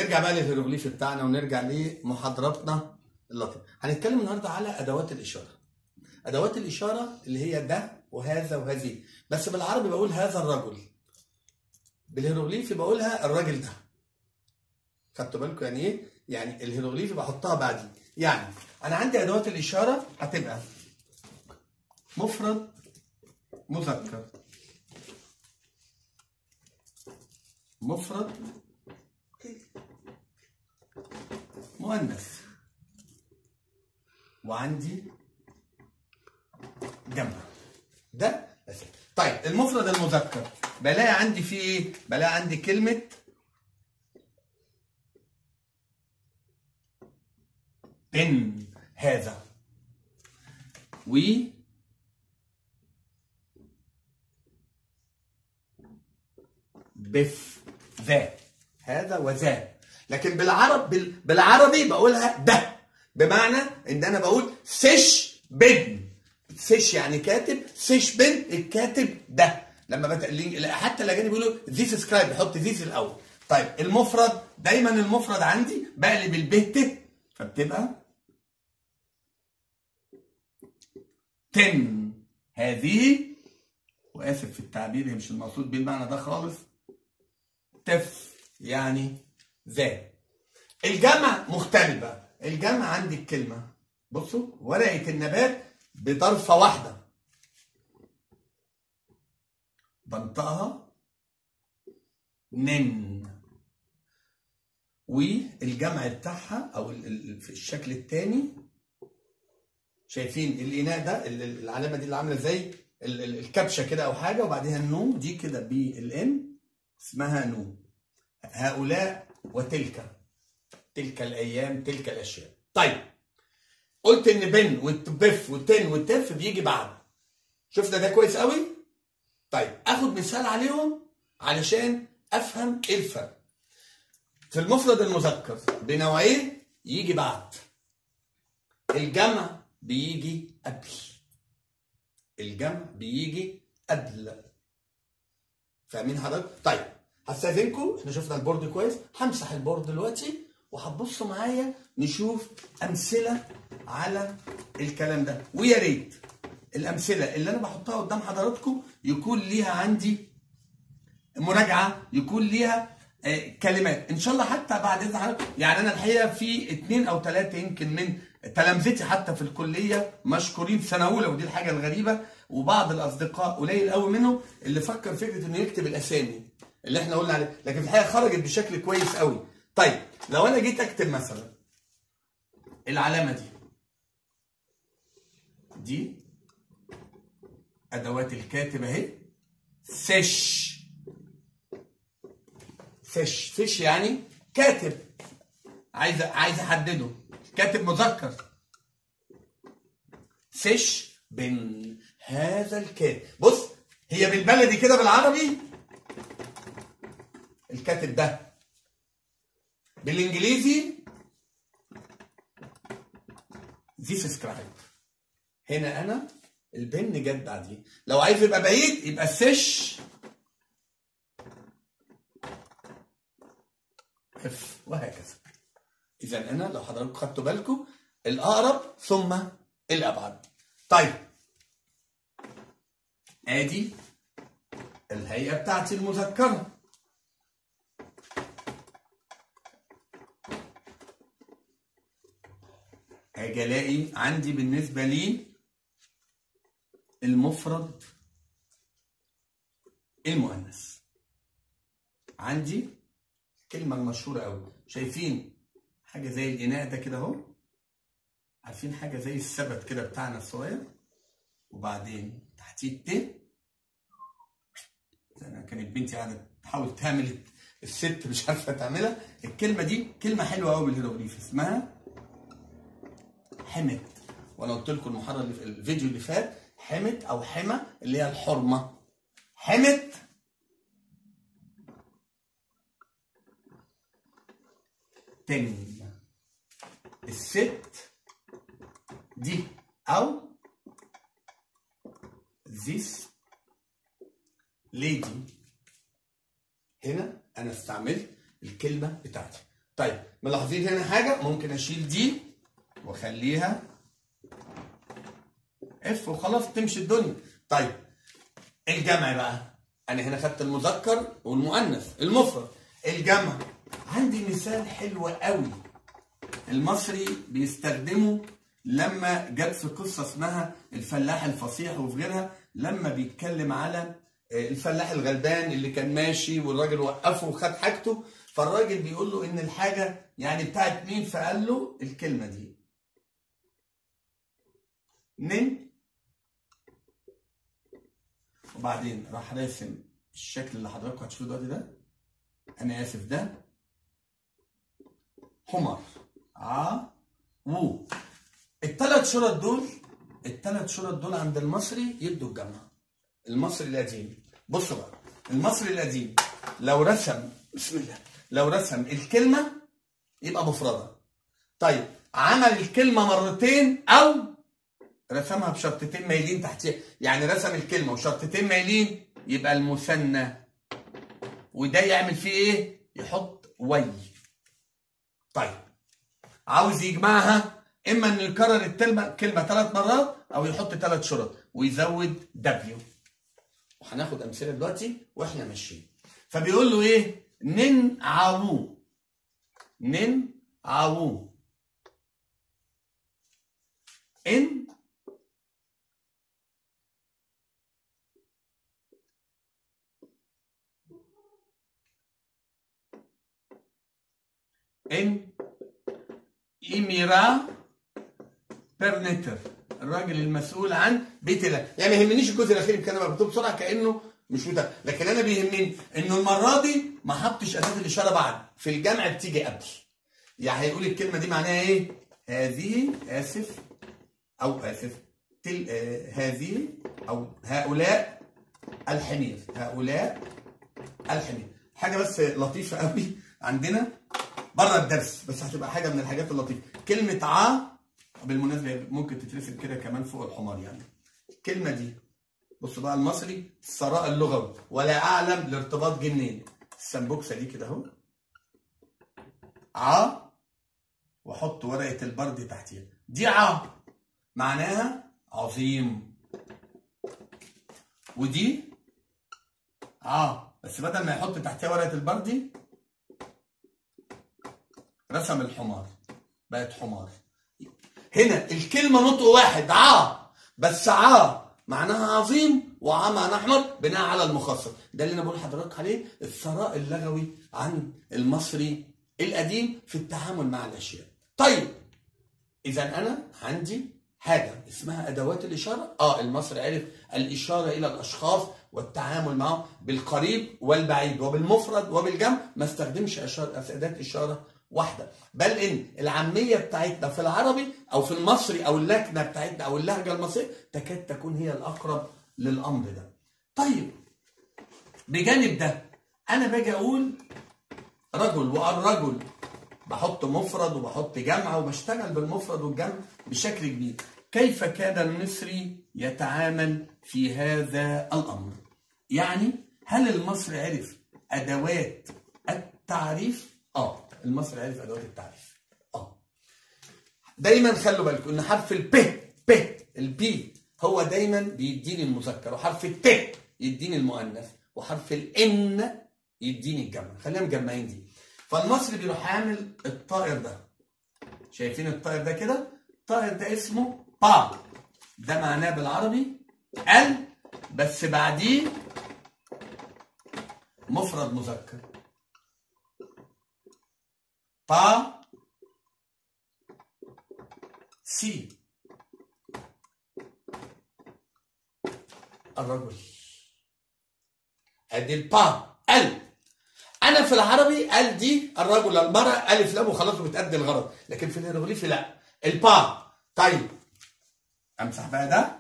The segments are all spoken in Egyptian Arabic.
نرجع بقى للهيروغليفي بتاعنا ونرجع لمحاضراتنا اللطيفه هنتكلم النهارده على ادوات الاشاره ادوات الاشاره اللي هي ده وهذا وهذه بس بالعربي بقول هذا الرجل بالهيروغليفي بقولها الراجل ده خدتوا بالكم يعني ايه يعني الهيروغليفي بحطها بعدين يعني انا عندي ادوات الاشاره هتبقى مفرد مذكر مفرد مؤنث وعندي جمع ده بس طيب المفرد المذكر بلاقي عندي فيه ايه بلاقي عندي كلمه بن هذا و بف ذا هذا وذا لكن بالعرب بال... بالعربي بقولها ده بمعنى ان انا بقول سش بن سش يعني كاتب سش بن الكاتب ده لما بت... حتى الاجانب بيقولوا ذيس سكرايب بحط ذيس الاول طيب المفرد دايما المفرد عندي بقلب الب ت فبتبقى تن هذه واسف في التعبير هي مش المقصود بالمعنى ده خالص تف يعني ذا الجمع مختلف بقى الجمع عندي الكلمة بصوا ورقة النبات بطرفة واحدة بنطقها نن والجمع بتاعها او في الشكل الثاني شايفين الاناء ده العلامه دي اللي عامله زي الكبشه كده او حاجه وبعديها النو دي كده بالان اسمها نو هؤلاء وتلك تلك الايام تلك الاشياء طيب قلت ان بن والبف والتن والتف بيجي بعد شفنا ده كويس قوي طيب اخد مثال عليهم علشان افهم ايه الفرق في المفرد المذكر بنوعين يجي بعد الجمع بيجي قبل الجمع بيجي قبل فاهمين حضرتك طيب هستاذنكم احنا شفنا البورد كويس همسح البورد دلوقتي وهتبصوا معايا نشوف امثله على الكلام ده ويا ريت الامثله اللي انا بحطها قدام حضراتكم يكون ليها عندي مراجعه يكون ليها آه كلمات ان شاء الله حتى بعد اذن يعني انا الحقيقه في اثنين او ثلاثه يمكن من تلامذتي حتى في الكليه مشكورين في سنه اولى ودي الحاجه الغريبه وبعض الاصدقاء قليل قوي منهم اللي فكر فكره انه يكتب الاسامي اللي احنا قلنا عليه لكن في الحقيقه خرجت بشكل كويس قوي طيب لو انا جيت اكتب مثلا العلامه دي دي ادوات الكاتب اهي فيش فيش فيش يعني كاتب عايز عايز احدده كاتب مذكر فيش بن هذا الكاتب بص هي بالبلدي كده بالعربي الكاتب ده بالانجليزي ذيس سكرايب هنا انا البن جت بعديه لو عايز يبقى بعيد يبقى سش اف وهكذا اذا انا لو حضراتكم خدتوا بالكم الاقرب ثم الابعد طيب ادي الهيئه بتاعتي المذكره هاجي الاقي عندي بالنسبه لي المفرد المؤنث عندي الكلمه المشهوره قوي شايفين حاجه زي الاناء ده كده اهو عارفين حاجه زي السبت كده بتاعنا الصغير وبعدين تحتيه الت انا كانت بنتي قاعده تحاول تعمل الست مش عارفه تعملها الكلمه دي كلمه حلوه قوي بالهيروغليف اسمها حمت وانا قلت لكم المحاضره اللي في الفيديو اللي فات حمت او حمى اللي هي الحرمه حمت تن الست دي او this lady هنا انا استعملت الكلمه بتاعتي طيب ملاحظين هنا حاجه ممكن اشيل دي واخليها اف وخلاص تمشي الدنيا طيب الجمع بقى انا هنا خدت المذكر والمؤنث المفرد الجمع عندي مثال حلو قوي المصري بيستخدمه لما جت في قصه اسمها الفلاح الفصيح وفي غيرها لما بيتكلم على الفلاح الغلبان اللي كان ماشي والراجل وقفه وخد حاجته فالراجل بيقول له ان الحاجه يعني بتاعت مين فقال له الكلمه دي نن وبعدين راح راسم الشكل اللي حضراتكم هتشوفوه دلوقتي ده انا اسف ده حمر ع و الثلاث شرط دول الثلاث شرط دول عند المصري يدوا الجمع المصري القديم بصوا بقى المصري القديم لو رسم بسم الله لو رسم الكلمه يبقى مفرده طيب عمل الكلمه مرتين او رسمها بشرطتين مايلين تحتيها يعني رسم الكلمه وشرطتين مايلين يبقى المثنى وده يعمل فيه ايه يحط وي طيب عاوز يجمعها اما انه يكرر الكلمه كلمه ثلاث مرات او يحط ثلاث شرط ويزود دبليو وهناخد امثله دلوقتي واحنا ماشيين فبيقول له ايه نن عاوو نن عاوو ان ان إيميرا بيرنيتر الراجل المسؤول عن بيت الله يعني ما يهمنيش الجزء الاخير يمكن انا بكتبه بسرعه كانه مش متابع لكن انا بيهمني انه المره دي ما حطش اداه الاشاره بعد في الجمع بتيجي قبل يعني هيقول الكلمه دي معناها ايه هذه اسف او اسف تل آه هذه او هؤلاء الحمير هؤلاء الحمير حاجه بس لطيفه قوي عندنا بره الدرس بس هتبقى حاجه من الحاجات اللطيفه كلمه ع بالمناسبه ممكن تترسم كده كمان فوق الحمار يعني الكلمه دي بصوا بقى المصري الثراء اللغوي ولا اعلم الارتباط جه منين السمبوكسه دي كده اهو ع واحط ورقه البرد تحتيها دي ع معناها عظيم ودي ع بس بدل ما يحط تحتها ورقه البردي رسم الحمار بقت حمار هنا الكلمة نطق واحد ع بس ع معناها عظيم وع معناها احمر بناء على المخصص ده اللي انا بقول لحضرتك عليه الثراء اللغوي عن المصري القديم في التعامل مع الاشياء طيب اذا انا عندي حاجه اسمها ادوات الاشاره اه المصري عرف الاشاره الى الاشخاص والتعامل معهم بالقريب والبعيد وبالمفرد وبالجمع ما استخدمش اشاره اداه اشاره واحده بل ان العاميه بتاعتنا في العربي او في المصري او اللكنه بتاعتنا او اللهجه المصريه تكاد تكون هي الاقرب للامر ده طيب بجانب ده انا باجي اقول رجل والرجل بحط مفرد وبحط جمع وبشتغل بالمفرد والجمع بشكل كبير كيف كان المصري يتعامل في هذا الامر يعني هل المصري عرف ادوات التعريف اه المصري عرف ادوات التعريف اه دايما خلوا بالكم ان حرف الب ب البي هو دايما بيديني المذكر وحرف الت يديني المؤنث وحرف الان يديني الجمع خلينا مجمعين دي فالمصري بيروح عامل الطائر ده شايفين الطائر ده كده الطائر ده اسمه با ده معناه بالعربي ال بس بعديه مفرد مذكر با سي الرجل ادي البا ال انا في العربي ال دي الرجل المرأة الف لام وخلاص بتأدي الغرض لكن في الهيروغليفي لا البا طيب امسح بقى ده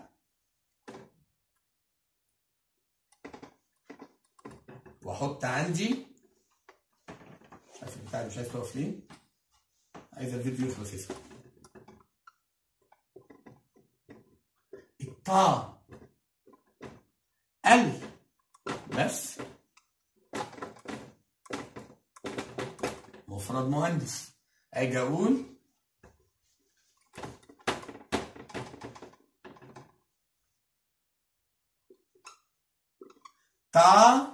واحط عندي مش عارف البتاع مش عارف واقف ليه عايز الفيديو يخلص يسكت الطا ال بس مفرد مؤنث اجي اقول تا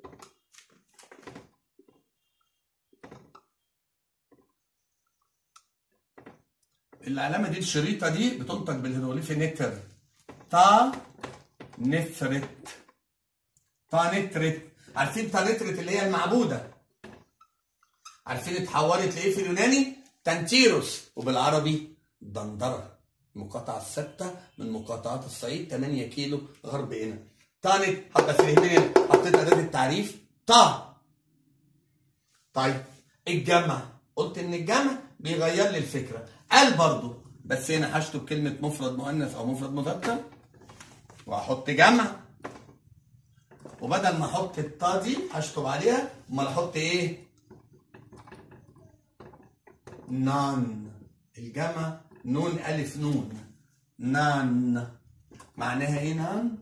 العلامة دي الشريطة دي بتنطق بالهيروغليفي نتر تا نثرت تا نترت عارفين تا نترت اللي هي المعبودة عارفين اتحولت لايه في اليوناني؟ تنتيروس وبالعربي دندرة المقاطعة الثابتة من مقاطعات الصعيد 8 كيلو غرب هنا تانت هبقى فهمني حطيت أداة التعريف تا طيب الجمع قلت ان الجمع بيغير لي الفكره قال برضو بس هنا هشطب كلمه مفرد مؤنث او مفرد مذكر واحط جمع وبدل ما احط الطا دي هشطب عليها امال احط ايه نان الجمع نون الف نون نان معناها ايه نان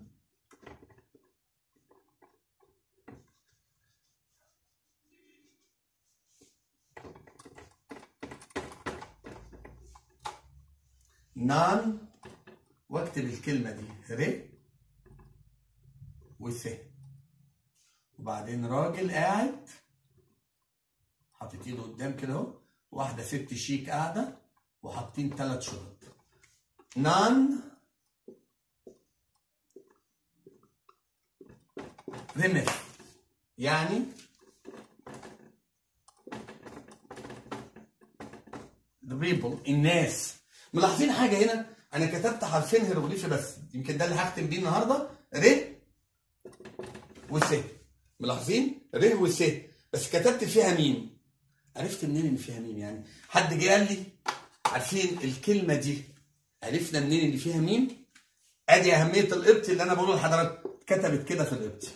نان واكتب الكلمة دي ر وث وبعدين راجل قاعد حاطط ايده قدام كده اهو واحدة ست شيك قاعدة وحاطين ثلاث شروط نان رمث يعني the people الناس ملاحظين حاجه هنا انا كتبت حرفين هيروغليفي بس يمكن ده اللي هختم بيه النهارده ر وس ملاحظين ر وس بس كتبت فيها ميم عرفت منين ان فيها ميم يعني حد جه قال لي عارفين الكلمه دي عرفنا منين ان فيها ميم ادي اهميه القبط اللي انا بقوله لحضرتك كتبت كده في القبط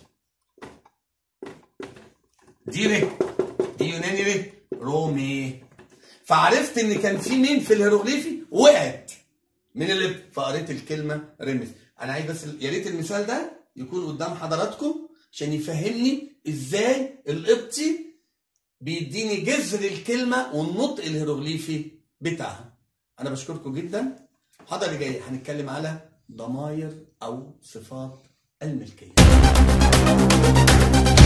دي ر دي يوناني ر رومي فعرفت ان كان في ميم في الهيروغليفي وقعت من اللي فقريت الكلمه رمز انا عايز بس يا ريت المثال ده يكون قدام حضراتكم عشان يفهمني ازاي القبطي بيديني جذر الكلمه والنطق الهيروغليفي بتاعها انا بشكركم جدا الحلقه اللي جايه هنتكلم على ضماير او صفات الملكيه